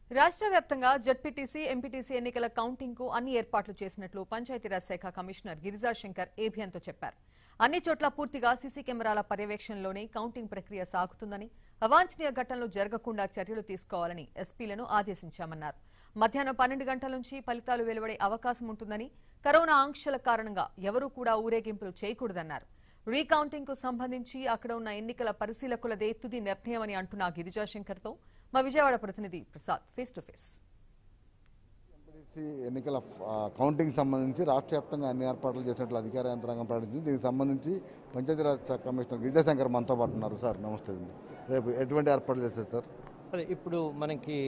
రాష్ట్ర వ్యాప్తంగా ZPTC MPTC ఎన్నికల కౌంటింగ్ కు అన్ని ఏర్పాట్లు చేసినట్లు పంచాయతీరాజ్ శాఖ కమిషనర్ గిరిజా శంకర్ ఏబిఎన్తో చెప్పారు అన్ని చోట్ల పూర్తిగా సీసీ కెమెరాల పర్యవేక్షణలోనే కౌంటింగ్ ప్రక్రియ సాగుతుందని అవాంఛనీయ ఘటనలు జరగకుండా చర్యలు తీసుకోవాలని ఎస్పీలను ఆదేశించామన్నారు మధ్యాహ్నం పన్నెండు గంటల నుంచి ఫలితాలు వెలువడే అవకాశం ఉంటుందని కరోనా ఆంక్షల కారణంగా ఎవరూ కూడా ఊరేగింపులు చేయకూడదన్నారు రీకౌంటింగ్ కు సంబంధించి అక్కడ ఉన్న ఎన్నికల పరిశీలకులదే తుది నిర్ణయమని అంటున్న గిరిజా శంకర్తో మా విజయవాడ ప్రతినిధి Prasad face to face MPTC ఎన్నికల ఆ, కౌంటింగ్ సంబంధించి రాష్ట్ర వ్యాప్తంగా అన్ని ఏర్పాట్లు చేసినట్లు అధికార యంత్రాంగం ప్రకటించింది దీనికి సంబంధించి పంచాయతీరాజ్ శాఖ కమిషనర్ విజయశంకర్ మనతో పాటు ఉన్నారు సార్ నమస్తే అండి రేపు ఎటువంటి ఏర్పాట్లు చేస్తారు సార్ అదే ఇప్పుడు మనకి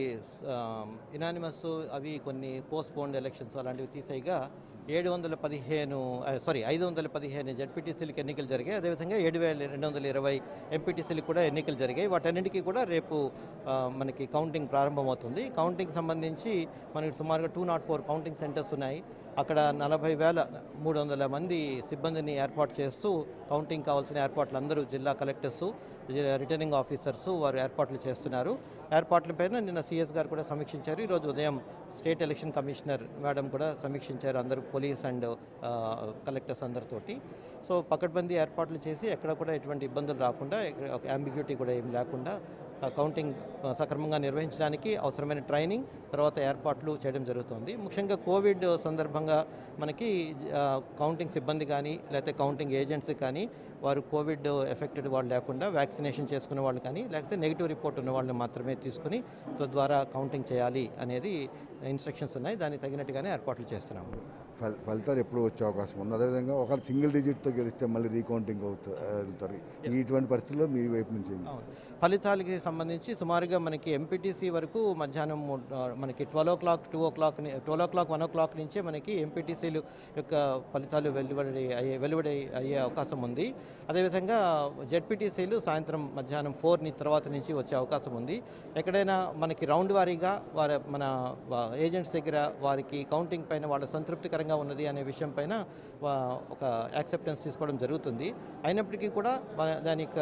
ఇనానిమస్ అవి కొన్ని పోస్ట్ పోన్డ్ ఎలక్షన్స్ అలాంటివి తీసేయగా ఏడు వందల పదిహేను సారీ ఐదు వందల పదిహేను జడ్పీటీసీలకు ఎన్నికలు జరిగాయి అదేవిధంగా ఏడు వేల రెండు వందల ఇరవై ఎంపీటీసీలకు కూడా ఎన్నికలు జరిగాయి వాటన్నిటికీ కూడా రేపు ఆ, మనకి కౌంటింగ్ ప్రారంభమవుతుంది కౌంటింగ్ సంబంధించి మనకి సుమారుగా two nought four counting centres ఉన్నాయి అక్కడ నలభై వేల మూడు వందల మంది సిబ్బందిని ఏర్పాటు చేస్తూ కౌంటింగ్ కావాల్సిన ఏర్పాట్లు అందరూ జిల్లా కలెక్టర్సు రిటర్నింగ్ ఆఫీసర్స్ వారు ఏర్పాట్లు చేస్తున్నారు ఏర్పాట్లపైన నిన్న సిఎస్ గారు కూడా సమీక్షించారు ఈరోజు ఉదయం స్టేట్ ఎలక్షన్ కమిషనర్ మేడం కూడా సమీక్షించారు అందరూ పోలీస్ అండ్ కలెక్టర్స్ అందరితోటి సో పకడ్బందీ ఏర్పాట్లు చేసి ఎక్కడ కూడా ఎటువంటి ఇబ్బందులు రాకుండా ఒక అంబిగ్యూటీ కూడా ఏం లేకుండా ఆ కౌంటింగ్ ఆ, సక్రమంగా నిర్వహించడానికి అవసరమైన ట్రైనింగ్ తర్వాత ఏర్పాట్లు చేయడం జరుగుతుంది ముఖ్యంగా కోవిడ్ సందర్భంగా మనకి ఆ, కౌంటింగ్ సిబ్బంది కానీ లేకపోతే కౌంటింగ్ ఏజెంట్స్ కానీ వారు కోవిడ్ ఎఫెక్టెడ్ వాళ్ళు లేకుండా వ్యాక్సినేషన్ చేసుకున్న వాళ్ళు కానీ లేకపోతే నెగిటివ్ రిపోర్ట్ ఉన్న వాళ్ళని మాత్రమే తీసుకుని తద్వారా కౌంటింగ్ చేయాలి అనేది ఇన్స్ట్రక్షన్స్ ఉన్నాయి దానికి తగినట్టుగానే ఏర్పాట్లు చేస్తున్నాము ఫలి- ఫలితాలు ఎప్పుడు వచ్చే అవకాశం ఉంది అదేవిధంగా ఒక సింగిల్ డిజిట్తో గెలిస్తే మళ్ళీ రీకౌంటింగ్ అవుతా వెళ్తారు ఇటువంటి పరిస్థితుల్లో మీ వైపు నుంచి ఏంటి? అవును ఫలితాలకి సంబంధించి సుమారుగా మనకి ఎంపీటీసీ వరకు మధ్యాహ్నం మూ- ఆ, మనకి twelve o'clock two o'clock twelve o'clock one o'clock నుంచే మనకి ఎంపీటీసీలు యొక్క ఫలితాలు వెలువడి అయ్యే వెలువడి అయ్యే అవకాశం ఉంది అదేవిధంగా జెడ్పీటీసీలు సాయంత్రం మధ్యాహ్నం ఫోర్ ని తర్వాత నుంచి వచ్చే అవకాశం ఉంది ఎక్కడైనా మనకి రౌండ్ వారీగా వారి మన ఏజెంట్స్ దగ్గర వారికి కౌంటింగ్ పైన వాళ్ళ సంతృప్తికరంగా ఉన్నది అనే విషయం పైన వా- ఒక యాక్సెప్టెన్స్ తీసుకోవడం జరుగుతుంది అయినప్పటికీ కూడా మన దాని యొక్క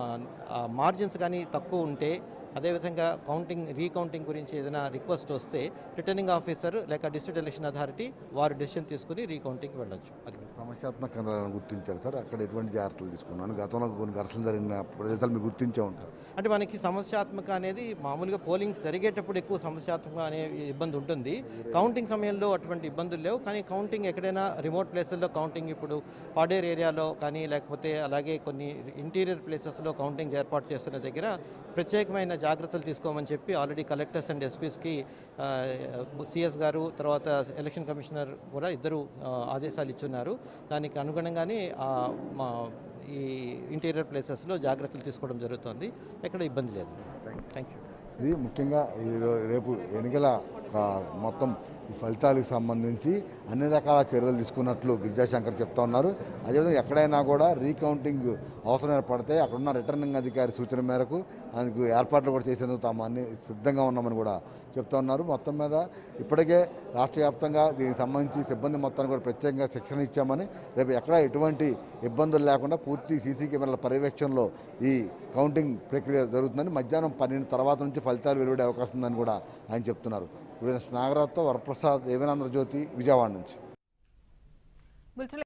మార్జిన్స్ కానీ తక్కువ ఉంటే అదేవిధంగా కౌంటింగ్ రీకౌంటింగ్ గురించి ఏదైనా రిక్వెస్ట్ వస్తే రిటర్నింగ్ ఆఫీసర్ లేక డిస్ట్రిక్ట్ ఎలక్షన్ అథారిటీ వారు డెసిషన్ తీసుకుని రీకౌంటింగ్కి వెళ్ళొచ్చు అది సమస్యాత్మక కేంద్రాలను గుర్తించారు సార్ అక్కడ ఎటువంటి జాగ్రత్తలు తీసుకున్నాను గతంలో కొన్ని ఘర్షణలు జరిగిన ప్రదేశాలు మీరు గుర్తించే ఉంటారు అంటే మనకి సమస్యాత్మక అనేది మామూలుగా పోలింగ్ జరిగేటప్పుడు ఎక్కువ సమస్యాత్మక అనే ఇబ్బంది ఉంటుంది కౌంటింగ్ సమయంలో అటువంటి ఇబ్బందులు లేవు కానీ కౌంటింగ్ ఎక్కడైనా రిమోట్ ప్లేసెల్లో కౌంటింగ్ ఇప్పుడు పాడేర్ ఏరియాలో కానీ లేకపోతే అలాగే కొన్ని ఇంటీరియర్ ప్లేసెస్లో కౌంటింగ్ ఏర్పాటు చేస్తున్న దగ్గర ప్రత్యేకమైన జాగ్రత్తలు తీసుకోమని చెప్పి ఆల్రెడీ కలెక్టర్స్ అండ్ ఎస్పీస్కి సిఎస్ గారు తర్వాత ఎలక్షన్ కమిషనర్ కూడా ఇద్దరు ఆ, ఆదేశాలు ఇచ్చున్నారు దానికి అనుగుణంగానే ఆ, మా ఈ ఇంటీరియర్ ప్లేసెస్లో జాగ్రత్తలు తీసుకోవడం జరుగుతుంది ఎక్కడ ఇబ్బంది లేదు థ్యాంక్ యూ ఇది ముఖ్యంగా ఈ రో- రేపు ఎన్నికల కా- మొత్తం ఈ ఫలితాలకు సంబంధించి అన్ని రకాల చర్యలు తీసుకున్నట్లు గిరిజాశంకర్ చెప్తా ఉన్నారు అదేవిధంగా ఎక్కడైనా కూడా రీకౌంటింగ్ అవసరం ఏర్పడితే అక్కడున్న రిటర్నింగ్ అధికారి సూచన మేరకు అందుకు ఏర్పాట్లు కూడా చేసేందుకు తాము అన్ని సిద్ధంగా ఉన్నామని కూడా చెప్తా ఉన్నారు మొత్తం మీద ఇప్పటికే రాష్ట్ర వ్యాప్తంగా దీనికి సంబంధించి సిబ్బంది మొత్తాన్ని కూడా ప్రత్యేకంగా శిక్షణ ఇచ్చామని రేపు ఎక్కడ ఎటువంటి ఇబ్బందులు లేకుండా పూర్తి సీసీ కెమెరాల పర్యవేక్షణలో ఈ కౌంటింగ్ ప్రక్రియ జరుగుతుందని మధ్యాహ్నం పన్నెండు తర్వాత నుంచి ఫలితాలు వెలువడే అవకాశం ఉందని కూడా ఆయన చెప్తున్నారు ఇప్పుడు నాగరాజ్తో వరప్రసాద్ ఏవినాంధ్రజ్యోతి విజయవాడ నుంచి బులెటిన్